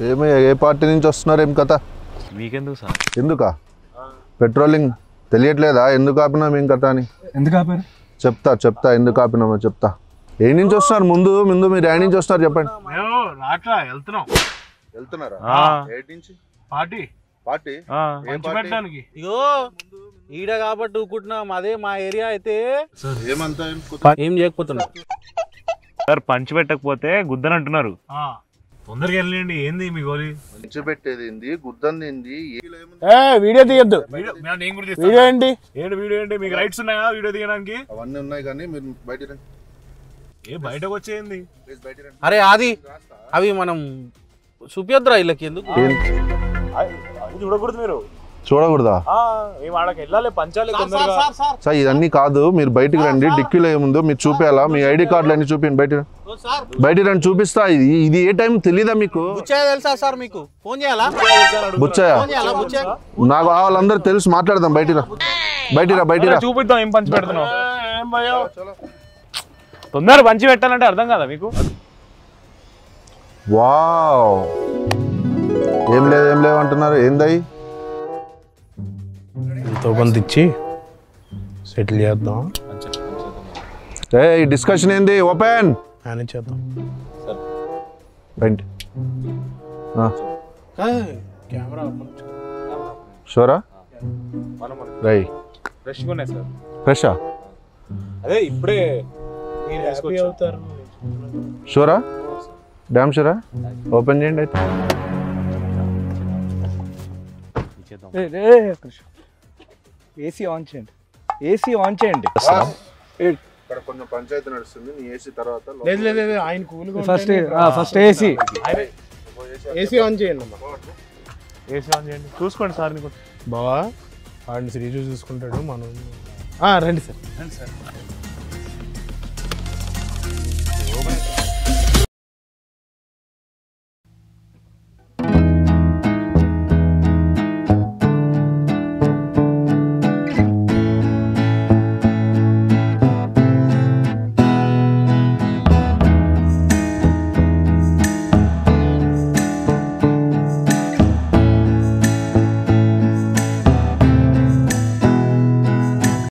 ఏమి ఏ పార్టీ నుంచి వస్తున్నారు ఏం కథ మీకెందుకు సార్ ఎందుకా పెట్రోలింగ్ తెలియట్లేదా ఎందుకు ఆపినాం ఏం కథ అని ఎందుకు ఆపారు చెప్తా చెప్తా ఎందుకు ఆపినామో చెప్తా ఏ నుంచి వస్తున్నారు ముందు ముందు మీరు ఏ నుంచి వస్తున్నారు చెప్పండి మేము రాట్లా వెళ్తున్నాం వెళ్తున్నారా ఆ, నుంచి పార్టీ పార్టీ ఆ. పంచి పెట్టడానికి ఇగో ఈడ కాబట్టి ఊకుంటున్నాం అదే మా ఏరియా అయితే ఏమంతా ఏం చేయకపోతున్నా సార్ పంచి పెట్టకపోతే గుద్దని అంటున్నారు ఆ, తొందరగా వెళ్ళండి ఏంది మీ గోలి మంచి పెట్టేది ఏంది గుద్దంది ఏంది ఏ వీడియో తీయద్దు వీడియో మేము నేను కూడా వీడియో తీస్తాను ఏంటి ఏంటి వీడియో ఏంటి మీకు రైట్స్ ఉన్నాయా వీడియో తీయడానికి అవన్నీ ఉన్నాయి కానీ మీరు బయట రండి ఏ బయటకు వచ్చేయండి ప్లీజ్ బయట రండి అరే అది అవి మనం చూపియద్దురా వీళ్ళకి ఎందుకు చూడకూడదు మీరు చూడకూడదా మేము ఆడకి వెళ్ళాలి పంచాలి తొందరగా సార్ ఇదన్నీ కాదు మీరు బయటికి రండి డిక్కీలో ఏముందో మీరు చూపించాలా మీ ఐడి కార్డులు అన్ని చూపించండి బయట రండి. సార్ బయట రండి చూపిస్తా ఇది ఇది ఏ టైం తెలీదా మీకు బుచ్చయ్య తెలుసా సార్ మీకు ఫోన్ చేయాలా బుచ్చయ్య ఫోన్ చేయాలా బుచ్చయ్య నాకు ఆ వాళ్ళందరూ తెలుసు మాట్లాడదాం బయటిరా బయటిరా బయటిరా చూపిద్దాం ఏం పంచి పెడుతున్నావు ఏం భయం తొందర పంచి పెట్టాలంటే అర్థం కదా మీకు వావ్ ఏం లేదు ఏం లేవు అంటున్నారు ఏందයි ఎంతో కొంత ఇచ్చి సెటిల్ చేద్దాం ఏ ఈ డిస్కషన్ ఏంది ఓపెన్ మేనేజ్ చేద్దాం రండి కెమెరా షోరా రై ఫ్రెష్గా ఉన్నాయి సార్ ఫ్రెషా అదే ఇప్పుడే హ్యాపీ అవుతారు షోరా డ్యామ్ షోరా ఓపెన్ చేయండి అయితే ఏసీ ఆన్ చేయండి ఏసీ ఆన్ చేయండి ఇక్కడ కొంచెం పంచాయతీ నడుస్తుంది నీ ఏసీ తర్వాత లేదు లేదు లేదు, ఆయన కూల్గా first first AC AC on చేయండి అమ్మా ఏసీ ఆన్ చేయండి చూసుకోండి సార్ నీకు బావా ఆడిని సిరీస్ చూసుకుంటాడు మనం ఆ, రండి సార్